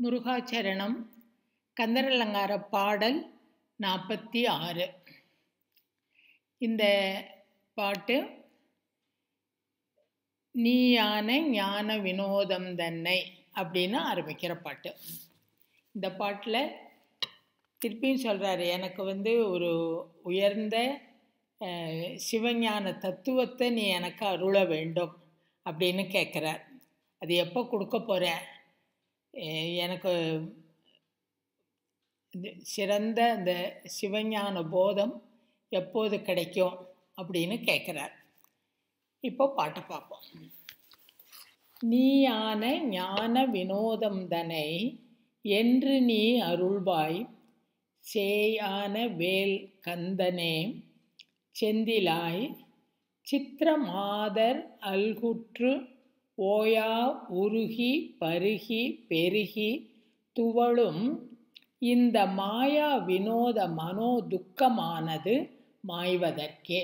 முருகாச்சரணம் கந்தரலங்கார பாடல் நாற்பத்தி ஆறு இந்த பாட்டு நீயான ஞான வினோதம் தன்னை அப்படின்னு ஆரம்பிக்கிற பாட்டு இந்த பாட்டில் திருப்பியும் சொல்கிறாரு எனக்கு வந்து ஒரு உயர்ந்த அஹ், சிவஞான தத்துவத்தை நீ எனக்கு அருள வேண்டும் அப்படின்னு கேட்குறார் அது எப்போ கொடுக்க போகிற எனக்கு இந்த சிறந்த அந்த சிவஞான போதம் எப்போது கிடைக்கும் அப்படின்னு கேட்குறார் இப்போ பாட்டை பார்ப்போம் நீயான ஞான வினோதம் தனை என்று நீ அருள்வாய் சேயான வேல் கந்தனே செந்திலாய் சித்திரமாதர் அல்குற்று ஓயா உருகி பருகி பெருகி துவளும் இந்த மாயா வினோத மனோ துக்கமானது மாய்வதற்கே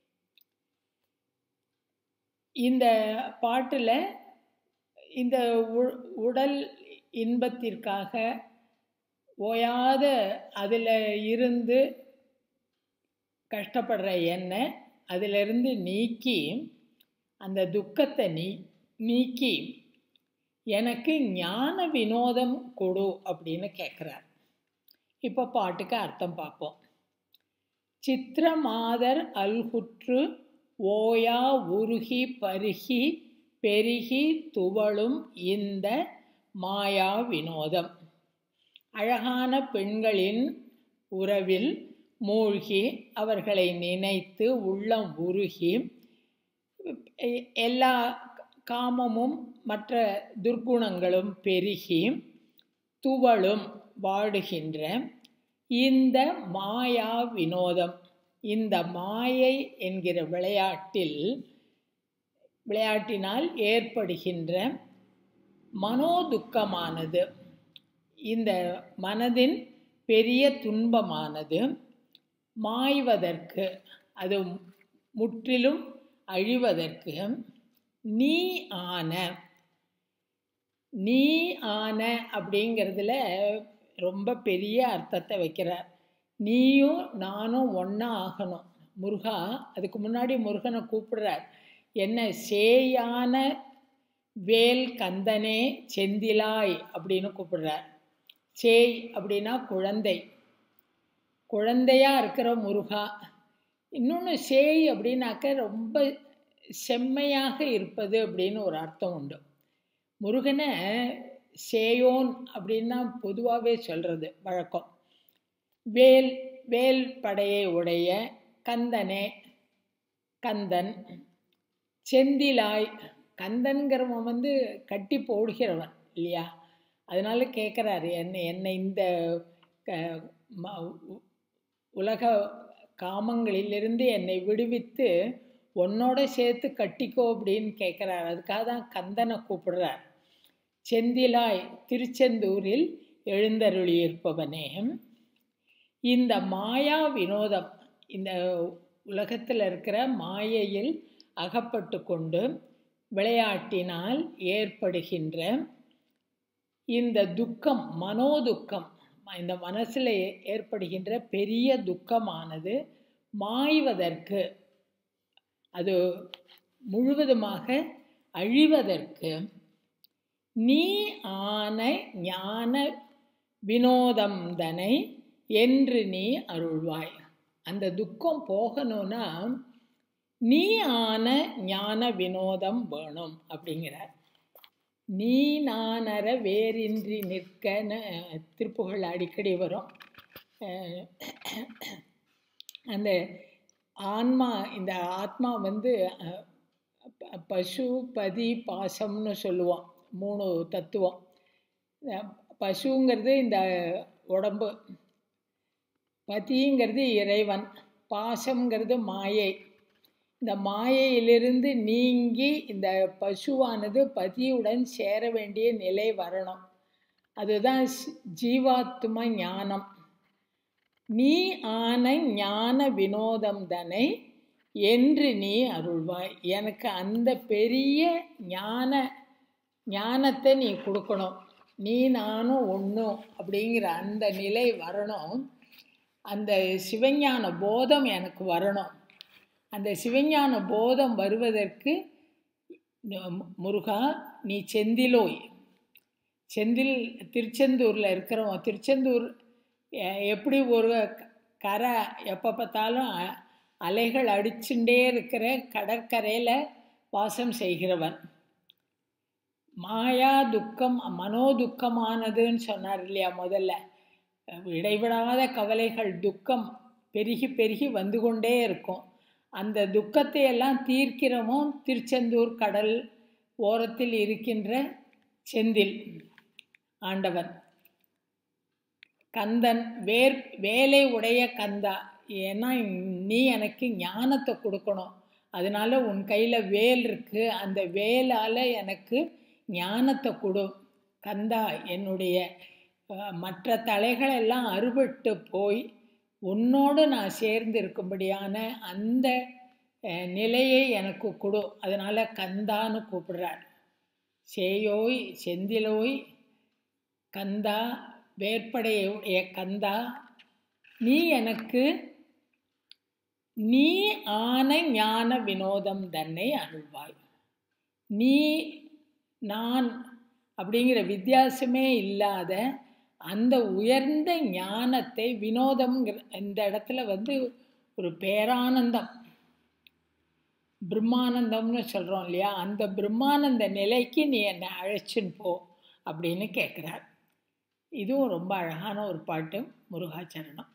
இந்த பாட்டில் இந்த உ- உடல் இன்பத்திற்காக ஓயாத அதில் இருந்து கஷ்டப்படுற என்னை அதிலிருந்து நீக்கி அந்த துக்கத்தை நீ நீக்கி எனக்கு ஞான வினோதம் கொடு அப்படின்னு கேட்குறார் இப்போ பாட்டுக்கு அர்த்தம் பார்ப்போம் சித்திரமாதர் அல்குற்று ஓயா உருகி பருகி பெருகி துவளும் இந்த மாயா வினோதம் அழகான பெண்களின் உறவில் மூழ்கி அவர்களை நினைத்து உள்ளம் உருகி எ- எல்லா காமமும் மற்ற துர்க்குணங்களும் பெருகி துவளும் வாடுகின்ற இந்த மாயா வினோதம் இந்த மாயை என்கிற விளையாட்டில் விளையாட்டினால் ஏற்படுகின்ற மனோதுக்கமானது இந்த மனதின் பெரிய துன்பமானது மாய்வதற்கு அது முற்றிலும் அழிவதற்கு நீ ஆன நீ ஆன அப்படிங்கிறதுல ரொம்ப பெரிய அர்த்தத்தை வைக்கிறார் நீயும் நானும் ஒன்றா ஆகணும் முருகா அதுக்கு முன்னாடி முருகனை கூப்பிடுறார் என்ன சேயான வேல் கந்தனே செந்திலாய் அப்படின்னு கூப்பிடுறார் சேய் அப்படின்னா குழந்தை குழந்தையா இருக்கிற முருகா இன்னொன்று சேய் அப்படின்னாக்க ரொம்ப செம்மையாக இருப்பது அப்படின்னு ஒரு அர்த்தம் உண்டு முருகனை சேயோன் அப்படின்னா பொதுவாகவே சொல்கிறது வழக்கம் வேல் வேல் படையை உடைய கந்தனே கந்தன் செந்திலாய் கந்தன்கிறவன் வந்து கட்டி போடுகிறவன் இல்லையா அதனால கேட்குறாரு என்னை என்னை இந்த க- ம- உ- உலக காமங்களிலிருந்து என்னை விடுவித்து உன்னோட சேர்த்து கட்டிக்கோ அப்படின்னு கேட்குறாரு அதுக்காக தான் கந்தனை கூப்பிடுறார் செந்திலாய் திருச்செந்தூரில் எழுந்தருளியிருப்பவனே இந்த மாயா வினோதம் இந்த உலகத்தில் இருக்கிற மாயையில் அகப்பட்டு கொண்டு விளையாட்டினால் ஏற்படுகின்ற இந்த துக்கம் மனோதுக்கம் இந்த மனசில் ஏற்படுகின்ற பெரிய துக்கமானது மாய்வதற்கு அது முழுவதுமாக அழிவதற்கு நீ ஆன ஞான வினோதம் தனை என்று நீ அருள்வாய் அந்த துக்கம் போகணும்னா நீ ஆன ஞான வினோதம் வேணும் அப்படிங்கிறார் நீ நானற வேறின்றி நிற்கன்னு திருப்புகழ் அடிக்கடி வரும் அஹ் அந்த ஆன்மா இந்த ஆத்மா வந்து அஹ், ப- பசு பதி பாசம்னு சொல்லுவோம் மூணு தத்துவம் அஹ் பசுங்கிறது இந்த உடம்பு பதிங்கிறது இறைவன் பாசம்ங்கிறது மாயை இந்த மாயையிலிருந்து நீங்கி இந்த பசுவானது பதியுடன் சேர வேண்டிய நிலை வரணும் அதுதான் ஸ்- ஜீவாத்ம ஞானம் நீ ஆன ஞான வினோதம் தனை என்று நீ அருள்வாய் எனக்கு அந்த பெரிய ஞான ஞானத்தை நீ கொடுக்கணும் நீ நானும் ஒன்றும் அப்படிங்கிற அந்த நிலை வரணும் அந்த சிவஞான போதம் எனக்கு வரணும் அந்த சிவஞான போதம் வருவதற்கு ந- முருகா நீ செந்திலோய் செந்தில் திருச்செந்தூரில் இருக்கிறவன் திருச்செந்தூர் எ- எப்படி ஒரு க- கரை எப்போ பார்த்தாலும் அ- அலைகள் அடிச்சுட்டே இருக்கிற கடற்கரையில் வாசம் செய்கிறவன் மாயா துக்கம் மனோதுக்கமானதுன்னு சொன்னார் இல்லையா முதல்ல இடைவிடாத கவலைகள் துக்கம் பெருகி பெருகி வந்து கொண்டே இருக்கும் அந்த துக்கத்தை எல்லாம் தீர்க்கிறவும் திருச்செந்தூர் கடல் ஓரத்தில் இருக்கின்ற செந்தில் ஆண்டவன் கந்தன் வேர் வேலை உடைய கந்தா ஏன்னா நீ எனக்கு ஞானத்தை கொடுக்கணும் அதனால உன் கையில் வேல் இருக்கு அந்த வேலால் எனக்கு ஞானத்தை கொடு கந்தா என்னுடைய அஹ், மற்ற தலைகள் எல்லாம் அறுபட்டு போய் உன்னோடு நான் சேர்ந்து இருக்கும்படியான அந்த அஹ், நிலையை எனக்கு கொடு அதனால கந்தான்னு கூப்பிடுறார் சேயோய் செந்திலோய் கந்தா வேற்படையுடைய கந்தா நீ எனக்கு நீ ஆன ஞான வினோதம் தன்னை அருள்வாய் நீ நான் அப்படிங்கிற வித்தியாசமே இல்லாத அந்த உயர்ந்த ஞானத்தை வினோதம்ங்கிற இந்த இடத்துல வந்து ஒரு பேரானந்தம் பிரம்மானந்தம்னு சொல்கிறோம் இல்லையா அந்த பிரம்மானந்த நிலைக்கு நீ என்னை அழைச்சின்னு போ அப்படின்னு கேட்குறார் இதுவும் ரொம்ப அழகான ஒரு பாட்டு முருகாச்சரணம்